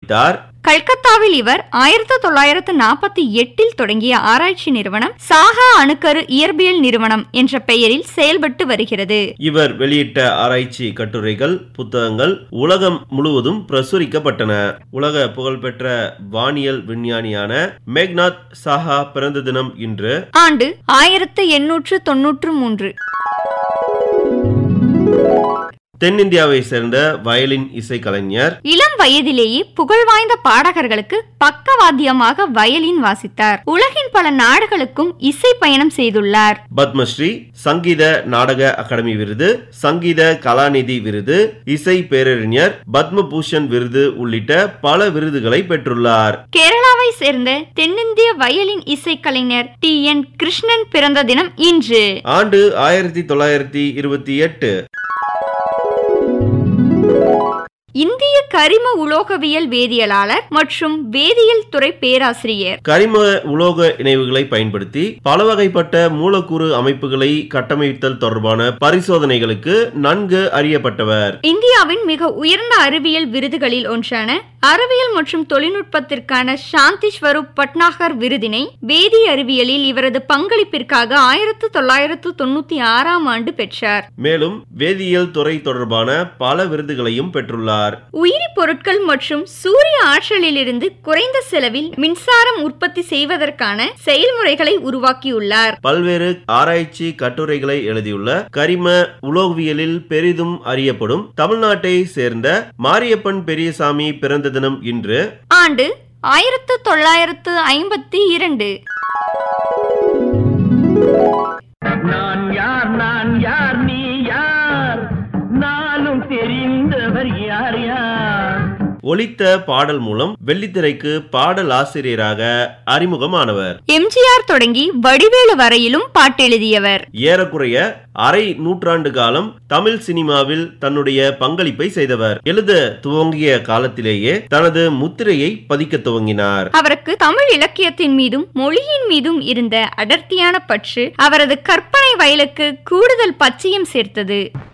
அளித்தார் கல்கத்தாவில் இவர் ஆயிரத்தி தொள்ளாயிரத்து நாற்பத்தி எட்டில் தொடங்கிய ஆராய்ச்சி நிறுவனம் சாகா அணுக்கரு இயற்பியல் நிறுவனம் என்ற பெயரில் செயல்பட்டு வருகிறது இவர் வெளியிட்ட ஆராய்ச்சி கட்டுரைகள் புத்தகங்கள் உலகம் முழுவதும் பிரசுரிக்கப்பட்டன உலக புகழ்பெற்ற வானியல் விஞ்ஞானியான மேக்நாத் சாஹா பிறந்த தினம் இன்று ஆண்டு ஆயிரத்து எண்ணூற்று தொன்னூற்று மூன்று தென்னிந்தியாவை சேர்ந்த வயலின் இசைக்கலைஞர் இளம் வயதிலேயே புகழ்வாய்ந்த பாடகர்களுக்கு பக்கவாத்தியமாக வயலின் வாசித்தார் உலகின் பல நாடுகளுக்கும் இசை பயணம் செய்துள்ளார் பத்மஸ்ரீ சங்கீத நாடக அகாடமி விருது சங்கீத கலாநிதி விருது இசை பேரறிஞர் பத்மபூஷன் விருது உள்ளிட்ட பல விருதுகளை பெற்றுள்ளார் கேரளாவை சேர்ந்த தென்னிந்திய வயலின் இசைக்கலைஞர் டி என் கிருஷ்ணன் பிறந்த தினம் இன்று ஆண்டு ஆயிரத்தி தொள்ளாயிரத்தி இருபத்தி எட்டு இந்திய கரிம உலோகவியல் வேதியியலாளர் மற்றும் வேதியியல் துறை பேராசிரியர் கரிம உலோக இணைவுகளை பயன்படுத்தி பல வகைப்பட்ட மூலக்கூறு அமைப்புகளை கட்டமைத்தல் தொடர்பான பரிசோதனைகளுக்கு நன்கு அறியப்பட்டவர் இந்தியாவின் மிக உயர்ந்த அறிவியல் விருதுகளில் ஒன்றான அறிவியல் மற்றும் தொழில்நுட்பத்திற்கான சாந்தி ஸ்வரூப் பட்னாகர் விருதினை வேதி அறிவியலில் இவரது பங்களிப்பிற்காக ஆயிரத்து தொள்ளாயிரத்து தொண்ணூத்தி ஆறாம் ஆண்டு பெற்றார் மேலும் வேதியியல் துறை தொடர்பான பல விருதுகளையும் பெற்றுள்ளார் உயிரி பொருட்கள் மற்றும் சூரிய ஆற்றலிலிருந்து குறைந்த செலவில் மின்சாரம் உற்பத்தி செய்வதற்கான செயல்முறைகளை உருவாக்கியுள்ளார் பல்வேறு ஆராய்ச்சி கட்டுரைகளை எழுதியுள்ள கரிம உலோகவியலில் பெரிதும் அறியப்படும் தமிழ்நாட்டை சேர்ந்த மாரியப்பன் பெரியசாமி பிறந்த தினம் இன்று ஆண்டு ஆயிரத்து தொள்ளாயிரத்து ஐம்பத்தி இரண்டு நான் யார் நான் யார் நீ யார் நானும் தெரிந்தவர் யார் யார் ஒலித்த பாடல் மூலம் வெள்ளித்திரைக்கு பாடல் ஆசிரியராக அறிமுகமானவர் எம்ஜிஆர் தொடங்கி வடிவேலு வரையிலும் பாட்டெழுதியவர் ஏறக்குறைய அரை நூற்றாண்டு காலம் தமிழ் சினிமாவில் தன்னுடைய பங்களிப்பை செய்தவர் எழுத துவங்கிய காலத்திலேயே தனது முத்திரையை பதிக்க துவங்கினார் அவருக்கு தமிழ் இலக்கியத்தின் மீதும் மொழியின் மீதும் இருந்த அடர்த்தியான பற்று அவரது கற்பனை வயலுக்கு கூடுதல் பச்சையம் சேர்த்தது